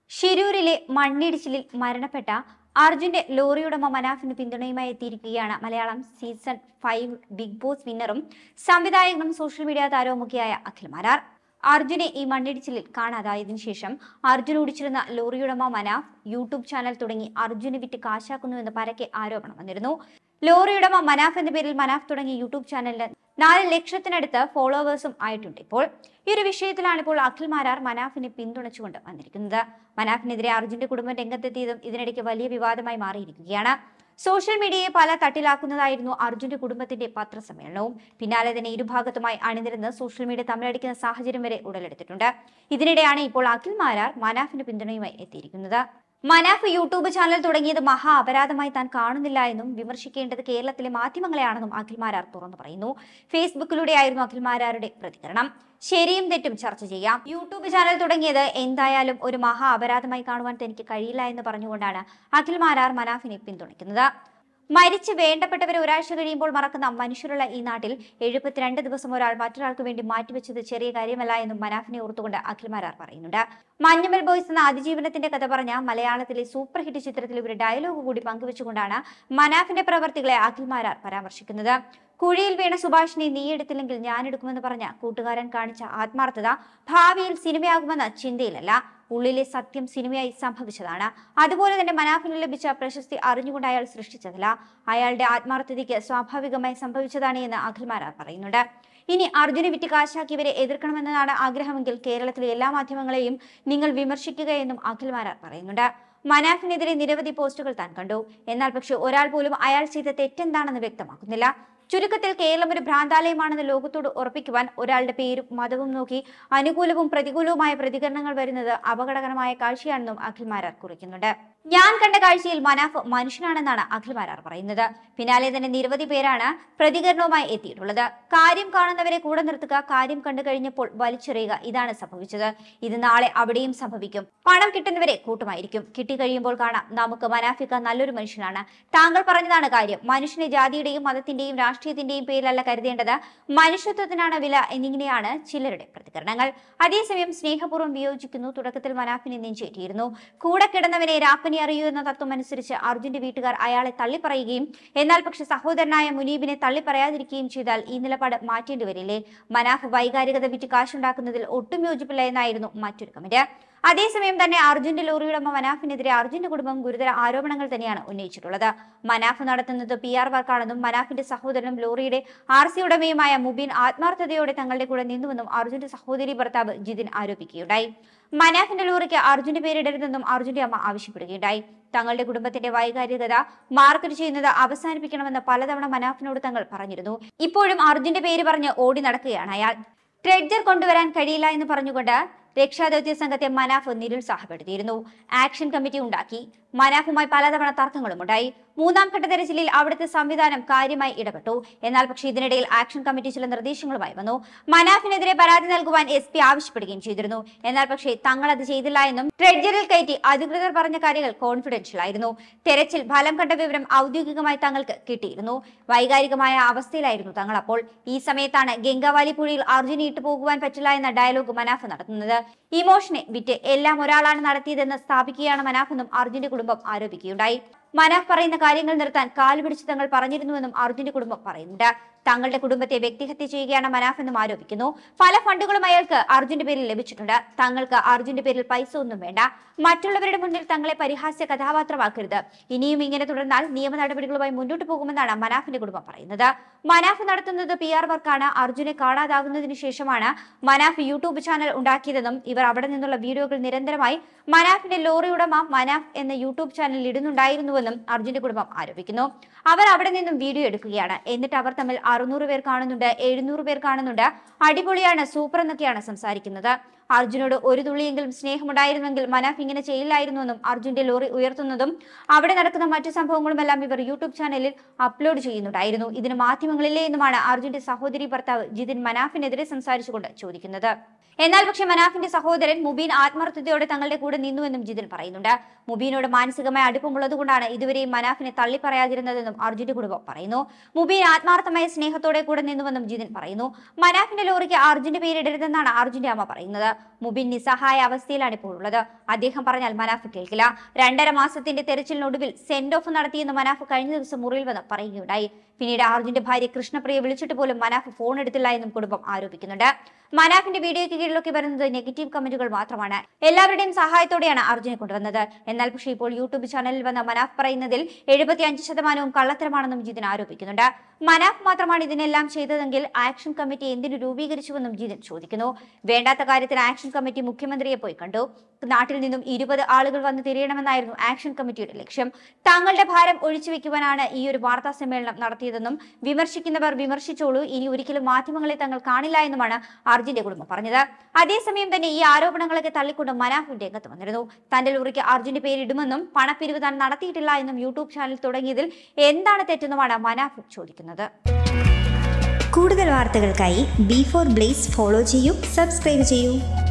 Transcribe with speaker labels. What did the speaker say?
Speaker 1: ഷിരൂരിലെ മണ്ണിടിച്ചിലിൽ മരണപ്പെട്ട അർജുന്റെ ലോറിയുടമ മനാഫിന് പിന്തുണയുമായി എത്തിയിരിക്കുകയാണ് Malayalam season five Bigg Boss വിന്നറും സംവിധായകനും സോഷ്യൽ മീഡിയ താരവുമൊക്കെയായ അഖിൽ മാരാർ അർജുനെ ഈ മണ്ണിടിച്ചിലിൽ കാണാതായതിനു ശേഷം അർജുൻ ഓടിച്ചിരുന്ന ലോറിയുടമ മനാഫ് യൂട്യൂബ് ചാനൽ തുടങ്ങി അർജുന് വിറ്റ് കാശാക്കുന്നുവെന്ന് പരക്കെ ആരോപണം വന്നിരുന്നു ലോറിയുടമ മനാഫ് എന്ന പേരിൽ മനാഫ് തുടങ്ങിയ യൂട്യൂബ് ചാനലിന് നാല് ലക്ഷത്തിനടുത്ത് ഫോളോവേഴ്സും ആയിട്ടുണ്ട് ഇപ്പോൾ ഈ ഒരു വിഷയത്തിലാണ് ഇപ്പോൾ അഖിൽ മാരാർ മനാഫിനെ പിന്തുണച്ചുകൊണ്ട് വന്നിരിക്കുന്നത് മനാഫിനെതിരെ അർജുന്റെ കുടുംബം രംഗത്തെത്തിയതും ഇതിനിടയ്ക്ക് വലിയ വിവാദമായി മാറിയിരിക്കുകയാണ് സോഷ്യൽ മീഡിയയെ പല തട്ടിലാക്കുന്നതായിരുന്നു അർജുന്റെ കുടുംബത്തിന്റെ പത്രസമ്മേളനവും പിന്നാലെ തന്നെ ഇരുഭാഗത്തുമായി അണിനിരന്ന് സോഷ്യൽ മീഡിയ തമ്മിലടിക്കുന്ന സാഹചര്യം വരെ ഉടലെടുത്തിട്ടുണ്ട് ഇതിനിടെയാണ് ഇപ്പോൾ അഖിൽ മാരാർ മനാഫിന് പിന്തുണയുമായി എത്തിയിരിക്കുന്നത് മനാഫ് യൂട്യൂബ് ചാനൽ തുടങ്ങിയത് മഹാ അപരാധമായി താൻ കാണുന്നില്ല എന്നും വിമർശിക്കേണ്ടത് കേരളത്തിലെ മാധ്യമങ്ങളെയാണെന്നും അഖിൽ മാരാർ തുറന്നു പറയുന്നു ഫേസ്ബുക്കിലൂടെയായിരുന്നു അഖിൽ മാരാരുടെ പ്രതികരണം ശരിയും തെറ്റും ചർച്ച ചെയ്യാം യൂട്യൂബ് ചാനൽ തുടങ്ങിയത് എന്തായാലും ഒരു മഹാ അപരാധമായി കാണുവാൻ തനിക്ക് കഴിയില്ല എന്ന് പറഞ്ഞുകൊണ്ടാണ് അഖിൽ മാരാർ മനാഫിനെ പിന്തുണയ്ക്കുന്നത് മരിച്ച് വേണ്ടപ്പെട്ടവരെ ഒരാഴ്ച കഴിയുമ്പോൾ മറക്കുന്ന മനുഷ്യരുള്ള ഈ നാട്ടിൽ എഴുപത്തിരണ്ട് ദിവസം ഒരാൾ മറ്റൊരാൾക്ക് വേണ്ടി മാറ്റിവെച്ചത് ചെറിയ കാര്യമല്ല എന്നും മനാഫിനെ ഓർത്തുകൊണ്ട് അഖിൽ മാരാർ പറയുന്നുണ്ട് മഞ്ഞുമൽ ബോയ്സ് എന്ന അതിജീവനത്തിന്റെ കഥ പറഞ്ഞ മലയാളത്തിലെ സൂപ്പർ ഹിറ്റ് ചിത്രത്തിൽ ഒരു ഡയലോഗ് കൂടി പങ്കുവെച്ചുകൊണ്ടാണ് മനാഫിന്റെ പ്രവർത്തികളെ അഖിൽ മാരാർ പരാമർശിക്കുന്നത് കുഴിയിൽ വീണ സുഭാഷിനെ നീ എടുത്തില്ലെങ്കിൽ ഞാൻ എടുക്കുമെന്ന് പറഞ്ഞ കൂട്ടുകാരൻ കാണിച്ച ആത്മാർത്ഥത ഭാവിയിൽ സിനിമയാകുമെന്ന ചിന്തയിലല്ല ഉള്ളിലെ സത്യം സിനിമയായി സംഭവിച്ചതാണ് അതുപോലെ തന്നെ മനാഫിന് ലഭിച്ച പ്രശസ്തി അറിഞ്ഞുകൊണ്ട് അയാൾ സൃഷ്ടിച്ചതല്ല അയാളുടെ ആത്മാർത്ഥതയ്ക്ക് സ്വാഭാവികമായി സംഭവിച്ചതാണ് എന്ന് അഖിൽമാരാർ പറയുന്നുണ്ട് ഇനി അർജുനെ വിറ്റ് കാശാക്കിയവരെ എതിർക്കണമെന്നതാണ് ആഗ്രഹമെങ്കിൽ കേരളത്തിലെ എല്ലാ മാധ്യമങ്ങളെയും നിങ്ങൾ വിമർശിക്കുക എന്നും അഖിൽമാരാർ പറയുന്നുണ്ട് മനാഫിനെതിരെ നിരവധി പോസ്റ്റുകൾ താൻ കണ്ടു എന്നാൽ പക്ഷെ ഒരാൾ പോലും അയാൾ ചെയ്ത തെറ്റെന്താണെന്ന് വ്യക്തമാക്കുന്നില്ല ചുരുക്കത്തിൽ കേരളം ഒരു ഭ്രാന്താലയമാണെന്ന് ലോകത്തോട് ഉറപ്പിക്കുവാൻ ഒരാളുടെ പേരും മതവും നോക്കി അനുകൂലവും പ്രതികൂലവുമായ പ്രതികരണങ്ങൾ വരുന്നത് അപകടകരമായ കാഴ്ചയാണെന്നും അഖിൽ മാരാർ കുറിക്കുന്നുണ്ട് ഞാൻ കണ്ട കാഴ്ചയിൽ മനാഫ് മനുഷ്യനാണെന്നാണ് അഖിൽ മാരാർ പറയുന്നത് പിന്നാലെ തന്നെ നിരവധി പേരാണ് പ്രതികരണവുമായി എത്തിയിട്ടുള്ളത് കാര്യം കാണുന്നവരെ കൂടെ നിർത്തുക കാര്യം കണ്ടു കഴിഞ്ഞപ്പോൾ വലിച്ചെറിയുക ഇതാണ് സംഭവിച്ചത് ഇത് നാളെ അവിടെയും സംഭവിക്കും പണം കിട്ടുന്നവരെ കൂട്ടുമായിരിക്കും കിട്ടിക്കഴിയുമ്പോൾ കാണാം നമുക്ക് മനാഫിക്ക നല്ലൊരു മനുഷ്യനാണ് താങ്കൾ പറഞ്ഞതാണ് കാര്യം മനുഷ്യനെ ജാതിയുടെയും മതത്തിന്റെയും രാഷ്ട്രീയത്തിന്റെയും പേരിലല്ല കരുതേണ്ടത് മനുഷ്യത്വത്തിനാണ് വില എന്നിങ്ങനെയാണ് ചിലരുടെ പ്രതികരണങ്ങൾ അതേസമയം സ്നേഹപൂർവ്വം വിയോജിക്കുന്നു തുടക്കത്തിൽ മനാഫിനെ നെഞ്ചേറ്റിയിരുന്നു കൂടെ കിടന്നവനെ രാപ്പനി അറിയൂ എന്ന തത്വം അനുസരിച്ച് അർജുന്റെ വീട്ടുകാർ അയാളെ തള്ളിപ്പറയുകയും എന്നാൽ പക്ഷെ സഹോദരനായ മുനീബിനെ തള്ളിപ്പറയാതിരിക്കുകയും ചെയ്താൽ ഈ നിലപാട് മാറ്റേണ്ടി വരില്ലേ മനാഫ് വൈകാരികത വിറ്റ് കാശുണ്ടാക്കുന്നതിൽ ഒട്ടും യോജിപ്പില്ല എന്നായിരുന്നു മറ്റൊരു കമന്റ് അതേസമയം തന്നെ അർജുന്റെ ലോറിയുടമ മനാഫിനെതിരെ അർജുന്റെ കുടുംബം ഗുരുതര ആരോപണങ്ങൾ തന്നെയാണ് ഉന്നയിച്ചിട്ടുള്ളത് മനാഫ് നടത്തുന്നത് പി ആർ വർക്കാണെന്നും മനാഫിന്റെ സഹോദരനും ലോറിയുടെ ആർ സി ഉടമയുമായ മുബീൻ ആത്മാർത്ഥതയോടെ തങ്ങളുടെ കൂടെ നിന്നുവെന്നും അർജുന്റെ സഹോദരി ഭർത്താവ് ജിതിൻ ആരോപിക്കുകയുണ്ടായി മനാഫിന്റെ ലോറിക്ക് അർജുന്റെ പേരിടരുതെന്നും അർജുന്റെ അമ്മ ആവശ്യപ്പെടുകയുണ്ടായി തങ്ങളുടെ കുടുംബത്തിന്റെ വൈകാരികത മാർക്കറ്റ് ചെയ്യുന്നത് അവസാനിപ്പിക്കണമെന്ന് പലതവണ മനാഫിനോട് തങ്ങൾ പറഞ്ഞിരുന്നു ഇപ്പോഴും അർജുന്റെ പേര് പറഞ്ഞ് ഓടി നടക്കുകയാണ് അയാൾ ട്രെഡ്ജർ കൊണ്ടുവരാൻ കഴിയില്ല എന്ന് പറഞ്ഞുകൊണ്ട് രക്ഷാദൗത്യ സംഘത്തെ മനാഫ് നിരുത്സാഹപ്പെടുത്തിയിരുന്നു ആക്ഷൻ കമ്മിറ്റി ഉണ്ടാക്കി മനാഫുമായി പലതവണ തർക്കങ്ങളും ഉണ്ടായി മൂന്നാം ഘട്ട തെരച്ചിലിൽ അവിടുത്തെ സംവിധാനം കാര്യമായി ഇടപെട്ടു എന്നാൽ പക്ഷേ ഇതിനിടയിൽ ആക്ഷൻ കമ്മിറ്റി ചില നിർദ്ദേശങ്ങളുമായി വന്നു മനാഫിനെതിരെ പരാതി നൽകുവാൻ എസ് പി ആവശ്യപ്പെടുകയും ചെയ്തിരുന്നു എന്നാൽ പക്ഷേ തങ്ങൾ അത് ചെയ്തില്ല എന്നും ട്രെഡ്ജറിൽ കയറ്റി അധികൃതർ പറഞ്ഞ കാര്യങ്ങൾ കോൺഫിഡൻഷ്യൽ ആയിരുന്നു തെരച്ചിൽ ഫലം കണ്ട വിവരം ഔദ്യോഗികമായി തങ്ങൾക്ക് കിട്ടിയിരുന്നു വൈകാരികമായ അവസ്ഥയിലായിരുന്നു തങ്ങൾ അപ്പോൾ ഈ സമയത്താണ് ഗംഗാവാലി പുഴയിൽ അർജുനെ ഇട്ടു പോകുവാൻ പറ്റില്ല എന്ന ഡയലോഗ് മനാഫ് നടത്തുന്നത് ഇമോഷനെ വിറ്റ് എല്ലാം ഒരാളാണ് നടത്തിയതെന്ന് സ്ഥാപിക്കുകയാണ് മനാഫ് എന്നും അർജുന്റെ കുടുംബം ആരോപിക്കുകയുണ്ടായി മനാഫ് പറയുന്ന കാര്യങ്ങൾ നിർത്താൻ കാലുപിടിച്ച് തങ്ങൾ പറഞ്ഞിരുന്നുവെന്നും അർജുന്റെ കുടുംബം പറയുന്നുണ്ട് തങ്ങളുടെ കുടുംബത്തെ വ്യക്തിഹത്യ ചെയ്യുകയാണ് മനാഫ് എന്നും ആരോപിക്കുന്നു പല ഫണ്ടുകളും അയാൾക്ക് അർജുന്റെ പേരിൽ ലഭിച്ചിട്ടുണ്ട് തങ്ങൾക്ക് അർജുന്റെ പേരിൽ പൈസ ഒന്നും വേണ്ട മറ്റുള്ളവരുടെ മുന്നിൽ തങ്ങളെ പരിഹാസ്യ കഥാപാത്രമാക്കരുത് ഇനിയും ഇങ്ങനെ തുടർന്നാൽ നിയമ നടപടികളുമായി മുന്നോട്ട് പോകുമെന്നാണ് മനാഫിന്റെ കുടുംബം പറയുന്നത് മനാഫ് നടത്തുന്നത് പി ആർ വർക്കാണ് അർജുനെ കാണാതാകുന്നതിന് ശേഷമാണ് മനാഫ് യൂട്യൂബ് ചാനൽ ഉണ്ടാക്കിയതെന്നും ഇവർ അവിടെ നിന്നുള്ള വീഡിയോകൾ നിരന്തരമായി മനാഫിന്റെ ലോറി ഉടമ മനാഫ് എന്ന യൂട്യൂബ് ചാനലിൽ ഇടുന്നുണ്ടായിരുന്നുവെന്നും അർജുന്റെ കുടുംബം ആരോപിക്കുന്നു അവർ അവിടെ നിന്നും വീഡിയോ എടുക്കുകയാണ് എന്നിട്ട് അവർ തമ്മിൽ അറുന്നൂറ് പേർ കാണുന്നുണ്ട് എഴുന്നൂറ് പേർ കാണുന്നുണ്ട് അടിപൊളിയാണ് സൂപ്പർ എന്നൊക്കെയാണ് സംസാരിക്കുന്നത് അർജുനോട് ഒരു തുള്ളിയെങ്കിലും സ്നേഹമുണ്ടായിരുന്നെങ്കിൽ മനാഫ് ഇങ്ങനെ ചെയ്യില്ലായിരുന്നുവെന്നും അർജുന്റെ ലോറി ഉയർത്തുന്നതും അവിടെ നടക്കുന്ന മറ്റു സംഭവങ്ങളുമെല്ലാം ഇവർ യൂട്യൂബ് ചാനലിൽ അപ്ലോഡ് ചെയ്യുന്നുണ്ടായിരുന്നു ഇതിന് മാധ്യമങ്ങളില്ലേ എന്നുമാണ് അർജുന്റെ സഹോദരി ഭർത്താവ് ജിതിൻ മനാഫിനെതിരെ സംസാരിച്ചുകൊണ്ട് ചോദിക്കുന്നത് എന്നാൽ പക്ഷേ മനാഫിന്റെ സഹോദരൻ മുബീൻ ആത്മാർത്ഥതയോടെ തങ്ങളുടെ കൂടെ നിന്നുവെന്നും ജിതിൻ പറയുന്നുണ്ട് മുബീനോട് മാനസികമായ അടുപ്പമുള്ളതുകൊണ്ടാണ് ഇതുവരെയും മനാഫിനെ തള്ളി പറയാതിരുന്നതെന്നും അർജുന്റെ കുടുംബം പറയുന്നു മുബീൻ ആത്മാർത്ഥമായ സ്നേഹത്തോടെ കൂടെ നിന്നുവെന്നും ജിതിൻ പറയുന്നു മനാഫിന്റെ ലോറിക്ക് അർജുന്റെ പേരിടരുതെന്നാണ് അർജുന്റെ അമ്മ പറയുന്നത് മുബിൻ നിസ്സഹായ അവസ്ഥയിലാണ് ഇപ്പോൾ ഉള്ളത് അദ്ദേഹം പറഞ്ഞാൽ മനാഫ് കേൾക്കില്ല രണ്ടര മാസത്തിന്റെ തെരച്ചിലിനൊടുവിൽ സെൻഡ് ഓഫ് നടത്തിയെന്ന് മനാഫ് കഴിഞ്ഞ ദിവസം മുറിയിൽ വന്ന് പറയുകയുണ്ടായി പിന്നീട് അർജുന്റെ ഭാര്യ കൃഷ്ണപ്രിയ വിളിച്ചിട്ട് പോലും മനാഫ് ഫോൺ എടുത്തില്ല എന്നും കുടുംബം ആരോപിക്കുന്നുണ്ട് മനാഫിന്റെ വീഡിയോയ്ക്ക് കീഴിലൊക്കെ വരുന്നത് നെഗറ്റീവ് കമന്റുകൾ മാത്രമാണ് എല്ലാവരുടെയും സഹായത്തോടെയാണ് അർജുനെ കൊണ്ടുവന്നത് എന്നാൽ പക്ഷേ ഇപ്പോൾ യൂട്യൂബ് ചാനലിൽ വന്ന മനാഫ് പറയുന്നതിൽ എഴുപത്തി അഞ്ച് ശതമാനവും കള്ളത്തരമാണെന്നും ജിതിൻ ആരോപിക്കുന്നുണ്ട് മനാഫ് മാത്രമാണ് ഇതിനെല്ലാം ചെയ്തതെങ്കിൽ ആക്ഷൻ കമ്മിറ്റി എന്തിനു രൂപീകരിച്ചുവെന്നും ജിതിൻ ചോദിക്കുന്നു വേണ്ടാത്ത കാര്യത്തിൽ ആക്ഷൻ കമ്മിറ്റി മുഖ്യമന്ത്രിയെ പോയി കണ്ടു നാട്ടിൽ നിന്നും ഇരുപത് ആളുകൾ വന്ന് തിരയണമെന്നായിരുന്നു ആക്ഷൻ കമ്മിറ്റിയുടെ ലക്ഷ്യം തങ്ങളുടെ ഭാരം ഒഴിച്ചു വെക്കുവാനാണ് ഈ ഒരു വാർത്താ സമ്മേളനം നടത്തിയതെന്നും വിമർശിക്കുന്നവർ വിമർശിച്ചോളൂ ഇനി ഒരിക്കലും മാധ്യമങ്ങളെ തങ്ങൾ കാണില്ല എന്നുമാണ് അർജുന്റെ കുടുംബം പറഞ്ഞത് അതേസമയം തന്നെ ഈ ആരോപണങ്ങളൊക്കെ തള്ളിക്കൊണ്ട് മനാഫും രംഗത്ത് വന്നിരുന്നു തന്റെ ലോറിക്ക് അർജുന്റെ പേരിടുമെന്നും പണപ്പിരിവ് താൻ നടത്തിയിട്ടില്ല എന്നും യൂട്യൂബ് ചാനൽ തുടങ്ങിയതിൽ എന്താണ് തെറ്റെന്നുമാണ് മനാഫ് ചോദിക്കുന്നത്
Speaker 2: കൂടുതൽ വാർത്തകൾക്കായി ബി ഫോർ ബ്ലേസ് ഫോളോ ചെയ്യൂ സബ്സ്ക്രൈബ് ചെയ്യൂ